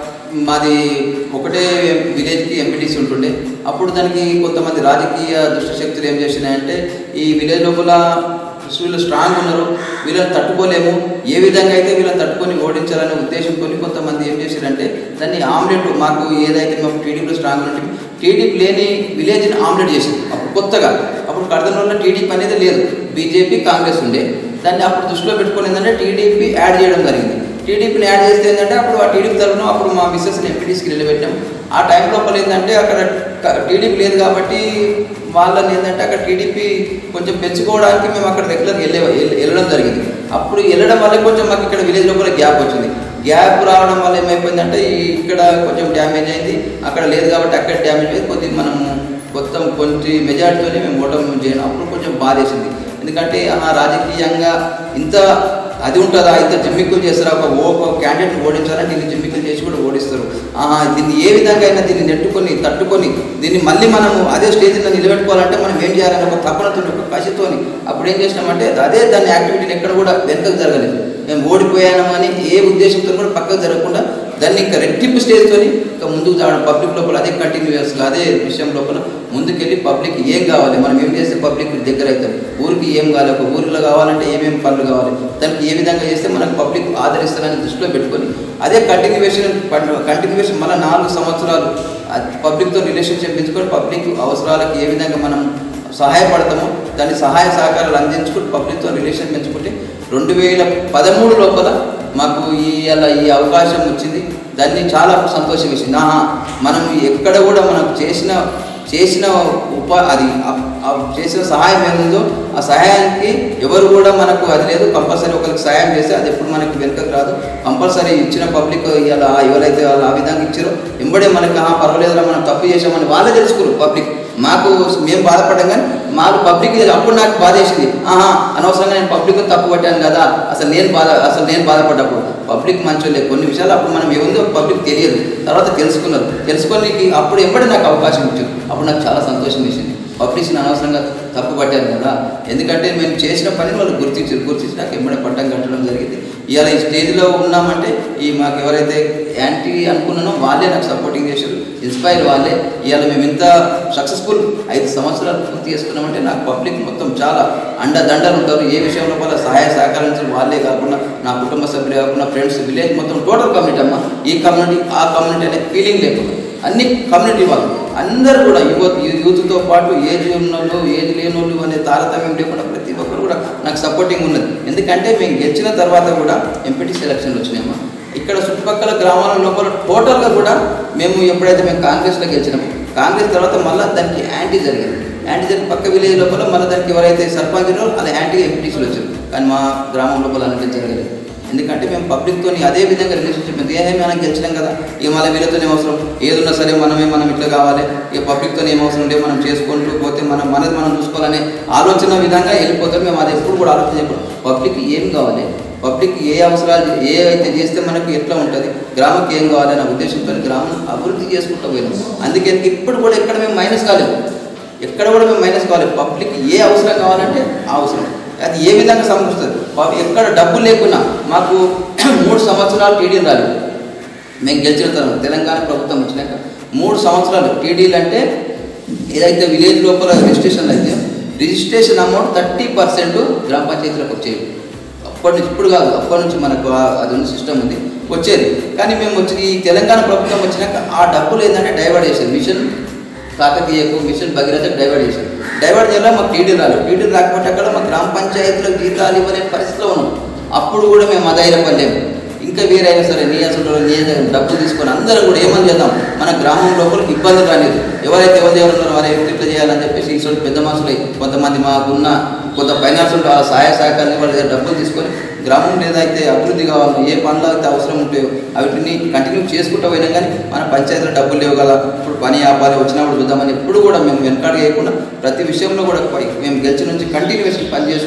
మాది ఒకటే విలేజ్కి ఎంపీటీసీ ఉంటుండే అప్పుడు దానికి కొంతమంది రాజకీయ దుష్టశక్తులు ఏం చేసినాయంటే ఈ విలేజ్ లోపల వీళ్ళు స్ట్రాంగ్ ఉన్నారు వీళ్ళని తట్టుకోలేము ఏ విధంగా అయితే వీళ్ళని తట్టుకొని ఓడించాలనే ఉద్దేశంతో కొంతమంది ఏం చేశారంటే దాన్ని ఆమ్లెట్ మాకు ఏదైతే మేము టీడీపీలో స్ట్రాంగ్ ఉంటే టీడీపీ లేని విలేజ్ని ఆమ్లెట్ చేసింది అప్పుడు కొత్తగా అప్పుడు కడదనలో టీడీపీ అనేది లేదు బీజేపీ కాంగ్రెస్ ఉండే దాన్ని అప్పుడు దృష్టిలో పెట్టుకుని ఏంటంటే టీడీపీ యాడ్ చేయడం జరిగింది టీడీపీని యాడ్ చేస్తే ఏంటంటే అప్పుడు ఆ టీడీపీ తరఫున అప్పుడు మా మిస్సెస్ని ఎంపీటీస్కి నిలబెట్టాం ఆ టైం లోపల ఏంటంటే అక్కడ టీడీపీ లేదు కాబట్టి వాళ్ళని ఏంటంటే అక్కడ టీడీపీ కొంచెం పెంచుకోవడానికి మేము అక్కడ రెగ్యులర్ వెళ్ళే వెళ్ళడం జరిగింది అప్పుడు వెళ్ళడం వల్ల కొంచెం మాకు ఇక్కడ విలేజ్ లోపల గ్యాప్ వచ్చింది గ్యాప్ రావడం వల్ల ఏమైపోయిందంటే ఈ- ఇక్కడ కొంచెం డ్యామేజ్ అయింది అక్కడ లేదు కాబట్టి అక్కడ డ్యామేజ్ అయింది కొద్దిగా మనము మొత్తం కొంచెం మెజారిటీతోనే మేము ఓటమి చేయడం అప్పుడు కొంచెం బాధేసింది ఎందుకంటే ఆ రాజకీయంగా ఇంత అది ఉంటుందా ఇంత జిమ్మిక్కులు చేస్తారా ఒక ఓ ఒక క్యాండిడేట్ని ఓడించాలంటే ఇన్ని జిమ్మిక్కులు చేసి కూడా ఓడిస్తారు ఆహా, దీన్ని ఏ విధంగా అయినా దీన్ని నెట్టుకొని తట్టుకొని దీన్ని మళ్ళీ మనము అదే స్టేజ్లో నిలబెట్టుకోవాలంటే మనం ఏం చేయాలని ఒక తపనతో ఒక కసితోని అప్పుడు ఏం చేసినామంటే అదే దాని యాక్టివిటీని ఎక్కడ కూడా వెనకకు జరగలేదు మేము ఓడిపోయామని ఏ ఉద్దేశంతో కూడా పక్కకు జరగకుండా దాన్ని ఇంకా రెట్టింపు స్టేజ్తో ఇంకా ముందుకు రావడం పబ్లిక్ లోపల అదే కంటిన్యూస్గా అదే విషయం లోపల ముందుకెళ్ళి పబ్లిక్ ఏం కావాలి మనం ఏం చేస్తే పబ్లిక్ దగ్గర అవుతాం ఊరికి ఏం కావాలి ఒక ఊరిలో కావాలంటే ఏమేమి పనులు కావాలి దానికి ఏ విధంగా చేస్తే మనకు పబ్లిక్ ఆదరిస్తారని దృష్టిలో పెట్టుకొని అదే కంటిన్యూవేషన్ కంటిన్యూవేషన్ మళ్ళీ నాలుగు సంవత్సరాలు పబ్లిక్తో రిలేషన్షిప్ పెంచుకొని పబ్లిక్ అవసరాలకు ఏ విధంగా మనం సహాయపడతామో దాని సహాయ సహకారాలు అందించుకుంటూ పబ్లిక్తో రిలేషన్ పెంచుకుంటే రెండు వేల పదమూడు లోపల మాకు ఈ అలా ఈ అవకాశం వచ్చింది దాన్ని చాలా సంతోషం వేసింది ఆహా మనం ఎక్కడ కూడా మనం చేసిన చేసిన ఉప అది ఆ- ఆ చేసిన సహాయం ఏముందో ఆ సహాయానికి ఎవరు కూడా మనకు అది లేదు కంపల్సరీ ఒకరికి సహాయం చేస్తే అది ఎప్పుడు మనకి వెనుకకు రాదు కంపల్సరీ ఇచ్చిన పబ్లిక్ ఇలా ఎవరైతే వాళ్ళు ఆ విధంగా ఇచ్చారో ఎంబడే మనకి ఆ పర్వాలేదురా మనం తప్పు చేసామని వాళ్ళే తెలుసుకోరు పబ్లిక్ మాకు మేము బాధపడ్డాం కానీ మాకు పబ్లిక్ అప్పుడు నాకు బాధ వేసింది ఆహా అనవసరంగా నేను పబ్లిక్ తప్పు పట్టాను కదా అసలు నేను బాధ అసలు నేను బాధపడ్డప్పుడు పబ్లిక్ మంచోళ్ళే కొన్ని విషయాలు అప్పుడు మనం ఏముందో పబ్లిక్ తెలియదు తర్వాత తెలుసుకున్నారు తెలుసుకొని అప్పుడు ఎప్పటి నాకు అవకాశం ఇచ్చారు అప్పుడు నాకు చాలా సంతోషం వేసింది పబ్లిక్ని అనవసరంగా తప్పు పట్టాను కదా ఎందుకంటే మేము చేసిన పనిని వాళ్ళు గుర్తించారు గుర్తించి నాకు ఎంబడే పట్టం కట్టడం జరిగింది ఇవాళ ఈ స్టేజ్లో ఉన్నామంటే ఈ మాకు ఎవరైతే యాంటీ అనుకున్నానో వాళ్ళే నాకు సపోర్టింగ్ చేశారు ఇన్స్పైర్ వాళ్ళే ఇవాళ మేము ఇంత సక్సెస్ఫుల్ ఐదు సంవత్సరాలు పూర్తి చేసుకున్నామంటే నాకు పబ్లిక్ మొత్తం చాలా అండదండలు ఉంటారు ఏ విషయంలో వాళ్ళ సహాయ సహకరించడం వాళ్ళే కాకుండా నా కుటుంబ సభ్యులే కాకుండా ఫ్రెండ్స్ విలేజ్ మొత్తం టోటల్ కమ్యూనిటీ అమ్మ ఈ కమ్యూనిటీ ఆ కమ్యూనిటీ అనే ఫీలింగ్ లేకుండా అన్ని కమ్యూనిటీ వాళ్ళు అందరూ కూడా యువత యూత్తో పాటు ఏజ్ ఉన్నోళ్ళు ఏజ్ లేని వాళ్ళు అనే తారతమ్యం లేకుండా ప్రతి ఒక్కరు కూడా నాకు సపోర్టింగ్ ఉన్నది ఎందుకంటే మేము గెలిచిన తర్వాత కూడా ఎంపీటీ సెలక్షన్లు వచ్చినాయమ్మా ఇక్కడ చుట్టుపక్కల గ్రామాల లోపల టోటల్గా కూడా మేము ఎప్పుడైతే మేము కాంగ్రెస్లో గెలిచినామో కాంగ్రెస్ తర్వాత మళ్ళీ దానికి యాంటీ జరిగింది యాంటీ జరిగి పక్క విలేజ్ లోపల మళ్ళీ దానికి ఎవరైతే సర్పంచ్ ఉన్నారో అది యాంటీ ఎంపీటీసీలు వచ్చారు కానీ మా గ్రామం లోపల అనేది జరగలేదు ఎందుకంటే మేము పబ్లిక్తో అదే విధంగా రిలేషన్షిప్ ఉంది ఏమే మనం గెలిచినాం కదా ఇక మళ్ళీ వీళ్ళతో అవసరం ఏదున్నా సరే మనమే మనం ఇట్లా కావాలి ఇక పబ్లిక్తో ఏం అవసరం ఉంటే మనం చేసుకుంటూ పోతే మనం మనది మనం చూసుకోవాలనే ఆలోచన విధంగా వెళ్ళిపోతాం మేము అది ఎప్పుడు కూడా ఆలోచన చేయకూడదు పబ్లిక్ ఏం కావాలి పబ్లిక్ ఏ అవసరాలు ఏ అయితే చేస్తే మనకు ఎట్లా ఉంటుంది గ్రామంకి ఏం కావాలి అనే ఉద్దేశంతో గ్రామం అభివృద్ధి చేసుకుంటూ పోయినాం అందుకే ఇప్పుడు కూడా ఎక్కడ మేము మైనస్ కాలేదు ఎక్కడ కూడా మేము మైనస్ కావాలి పబ్లిక్ ఏ అవసరం కావాలంటే ఆ అవసరం అది ఏ విధంగా సమకూరుస్తుంది పబ్- ఎక్కడ డబ్బు లేకున్నా మాకు మూడు సంవత్సరాలు టీడీ రాలేదు మేము గెలిచిన తర్వాత తెలంగాణ ప్రభుత్వం వచ్చినాక మూడు సంవత్సరాలు టీడీలు అంటే ఏదైతే విలేజ్ లోపల రిజిస్ట్రేషన్లు అయితే రిజిస్ట్రేషన్ అమౌంట్ థర్టీ పర్సెంట్ గ్రామ పంచాయతీలకు వచ్చేది అప్పటి నుంచి ఇప్పుడు కాదు అప్పటి నుంచి మనకు ఆ- అది ఉన్న సిస్టమ్ ఉంది వచ్చేది కానీ మేము వచ్చి ఈ తెలంగాణ ప్రభుత్వం వచ్చినాక ఆ డబ్బులు ఏంటంటే డైవర్ట్ చేసేది మిషన్ కాకతీయకు మిషన్ భగీరథకు డైవర్ట్ చేశారు డైవర్ట్ చేయాలి మాకు టీడీ రాలేదు టీడీ రాకపోతే అక్కడ మా గ్రామ పంచాయతీలకు జీతాలు ఇవ్వలేని పరిస్థితిలో ఉన్నాం అప్పుడు కూడా మేము అధైర్యపడలేము ఇంకా వేరైనా సరే నీ అసలు నీ డబ్బులు తీసుకొని అందరూ కూడా ఏమని చేద్దాం మన గ్రామం లోపల ఇబ్బంది రాలేదు ఎవరైతే ఎవరు ఎవరు ఉన్నారో వారు ఇట్లా చేయాలని చెప్పేసి ఈ చోటు పెద్ద మనుషులు కొంతమంది మాకున్న కొంత ఫైనాన్స్ ఉంటే వాళ్ళ సహాయ సహకారాన్ని వాళ్ళ దగ్గర డబ్బులు తీసుకొని గ్రామం ఏదైతే అభివృద్ధి కావాలో ఏ పనులు అయితే అవసరం ఉంటాయో వాటిని కంటిన్యూ చేసుకుంటూ పోయినా కానీ మన పంచాయతీలో డబ్బులు లేవు కదా ఇప్పుడు పని ఆపాలి వచ్చినప్పుడు చూద్దామని ఎప్పుడు కూడా మేము వెనకాడ చేయకుండా ప్రతి విషయంలో కూడా పై- మేము గెలిచిన నుంచి కంటిన్యూషన్ పని చేసుకుంటూ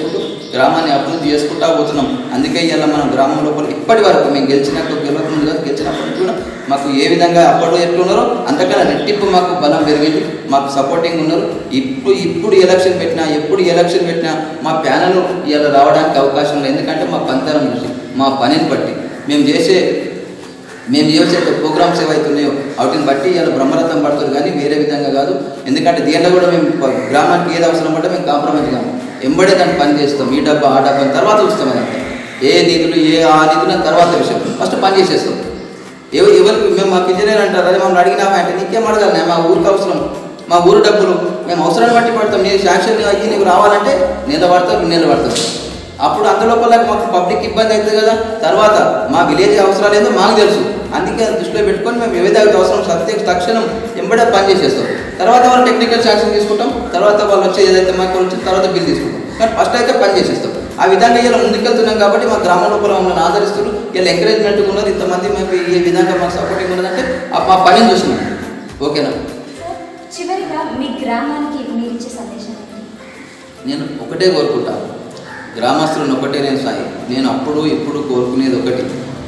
గ్రామాన్ని అభివృద్ధి చేసుకుంటా పోతున్నాం అందుకే ఇలా మనం గ్రామం లోపల ఇప్పటి వరకు మేము గెలిచినాక గెలవక ముందు కాదు గెలిచినప్పటికి కూడా మాకు ఏ విధంగా అప్పట్లో ఎట్లున్నారో అంతకన్నా రెట్టింపు మాకు బలం పెరిగింది మాకు సపోర్టింగ్ ఉన్నారు ఇప్పుడు ఇప్పుడు ఎలక్షన్ పెట్టినా ఎప్పుడు ఎలక్షన్ పెట్టినా మా ప్యానల్ ఇలా రావడానికి అవకాశం లేదు ఎందుకంటే మా పంతరం చూసి మా పనిని బట్టి మేము చేసే మేము చేసే ప్రోగ్రామ్స్ ఏవైతున్నాయో వాటిని బట్టి ఇలా బ్రహ్మరథం పడుతుంది కానీ వేరే విధంగా కాదు ఎందుకంటే దీంట్లో కూడా మేము ప- గ్రామానికి ఏది అవసరం పడ్డా మేము కాంప్రమైజ్ కాము ఎంబడే దాన్ని పని చేస్తాం ఈ డబ్బా ఆ డబ్బా అని తర్వాత చూస్తాం అదంతా ఏ నిధులు ఏ ఆ నిధులు అని తర్వాత విషయం ఫస్ట్ పని చేసేస్తాం ఎవ ఎవరికి మేము మాకు ఇంజనీర్ అంటారు అదే మమ్మల్ని అడిగినామా అంటే నీకేం అడగాలి మా ఊరికి అవసరం మా ఊరు డబ్బులు మేము అవసరాన్ని బట్టి పడతాం నీ శాంక్షన్ అయ్యి నీకు రావాలంటే నెల పడతావు నెల పడతావు అప్పుడు అందులోపల మాకు పబ్లిక్ ఇబ్బంది అవుతుంది కదా తర్వాత మా విలేజ్ అవసరాలు ఏందో మాకు తెలుసు అందుకే అది దృష్టిలో పెట్టుకొని మేము ఏదైతే అవసరం సత్య తక్షణం ఎంబడే పని చేసేస్తాం తర్వాత వాళ్ళు టెక్నికల్ శాంక్షన్ తీసుకుంటాం తర్వాత వాళ్ళు వచ్చి ఏదైతే మాకు వచ్చిన తర్వాత బిల్ తీసుకుంటాం కానీ ఫస్ట్ అయితే పని చేసేస్తాం ఆ విధంగా ఇలా ముందుకెళ్తున్నాం కాబట్టి మా గ్రామం లోపల మమ్మల్ని ఆదరిస్తున్నారు ఇలా ఎంకరేజ్మెంట్ ఉన్నారు ఇంతమంది మాకు ఈ విధంగా మాకు సపోర్టింగ్ ఉన్నదంటే ఆ మా పనిని చూస్తున్నాం ఓకేనా చివరిగా మీ గ్రామానికి మీరు ఇచ్చే సందేశం ఏంటి? నేను ఒకటే కోరుకుంటాను గ్రామస్తులను ఒకటే నేను సాయి నేను అప్పుడు ఇప్పుడు కోరుకునేది ఒకటి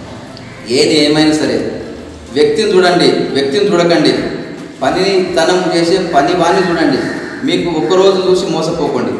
ఏది ఏమైనా సరే వ్యక్తిని చూడండి వ్యక్తిని చూడకండి పనిని తనం చేసే పని వాణ్ణి చూడండి మీకు ఒక్కరోజు చూసి మోసపోకండి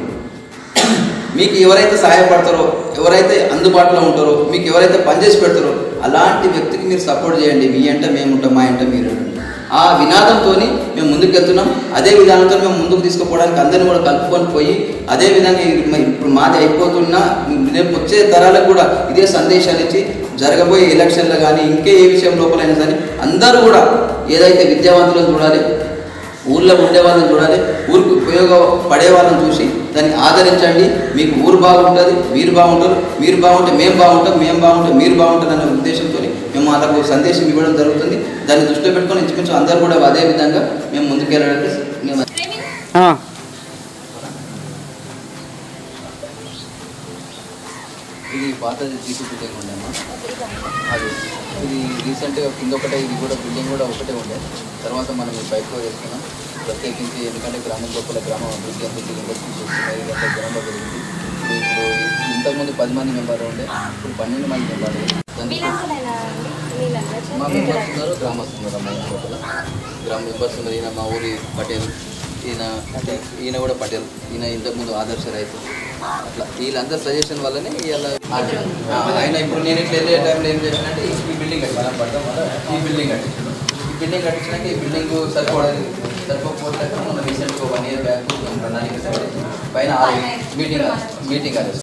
మీకు ఎవరైతే సహాయపడతారో ఎవరైతే అందుబాటులో ఉంటారో మీకు ఎవరైతే పనిచేసి పెడతారో అలాంటి వ్యక్తికి మీరు సపోర్ట్ చేయండి మీ అంట మేము ఉంటాం మా అంట మీరు ఉండండి. ఆ వినాదంతో మేము ముందుకు వెళ్తున్నాం అదే విధానంతో మేము ముందుకు తీసుకుపోవడానికి అందరిని కూడా కలుపుకొని పోయి అదే విధంగా ఇది మ- ఇప్పుడు మాది అయిపోతున్నా రేపు వచ్చే తరాలకు కూడా ఇదే సందేశాలు ఇచ్చి జరగబోయే ఎలక్షన్లు కానీ ఇంకే ఏ విషయం లోపలైనా సరే అందరూ కూడా ఏదైతే విద్యావంతులను చూడాలి ఊర్లో ఉండే వాళ్ళని చూడాలి ఊరికి ఉపయోగపడే వాళ్ళని చూసి దాన్ని ఆదరించండి మీకు ఊరు బాగుంటుంది మీరు బాగుంటారు మీరు బాగుంటే మేము బాగుంటాం మేము బాగుంటే మీరు బాగుంటారు అనే ఉద్దేశంతో మేము వాళ్ళకు సందేశం ఇవ్వడం జరుగుతుంది దాన్ని దృష్టిలో పెట్టుకొని ఇంచుమించు అందరూ కూడా అదే విధంగా మేము ముందుకెళ్ళడానికి మేము ఇది పాతది జీసీ బిల్డింగ్ ఉండేమ్మా అది ఇది రీసెంట్గా కింద ఒకటే ఇది కూడా బిల్డింగ్ కూడా ఒకటే ఉండే తర్వాత మనం ఈ బైక్ వేసుకున్నాం ప్రత్యేకించి ఎందుకంటే గ్రామం లోపల గ్రామం అభివృద్ధి అభివృద్ధి ఇండస్ట్రీస్ వస్తున్నాయి ఇదంతా జనంలో పెరిగింది ఇప్పుడు ఇప్పుడు ఇంతకుముందు పది మంది మెంబర్లు ఉండే ఇప్పుడు పన్నెండు మంది మెంబర్లు దానికి మా మెంబర్స్ ఉన్నారు గ్రామస్తులు ఉన్నారు మా ఊరి లోపల గ్రామ మెంబర్స్ ఉన్నారు ఈయన మా ఊరి పటేల్ ఈయన అంటే ఈయన కూడా పటేల్ ఈయన ఇంతకుముందు ఆదర్శ రైతు అట్లా వీళ్ళందరూ సజెషన్ వల్లనే ఇవాళ ఆయన ఇప్పుడు నేను ఇట్లా వెళ్ళే టైంలో ఏం చేశానంటే ఈ బిల్డింగ్ కట్టించాను ఈ బిల్డింగ్ కట్టించాను ఈ బిల్డింగ్ కట్టించినాక ఈ బిల్డింగ్ సరిపోవడానికి సరిపోకపోతే మన రీసెంట్గా వన్ ఇయర్ బ్యాక్ ప్రణాళిక పైన మీటింగ్ మీటింగ్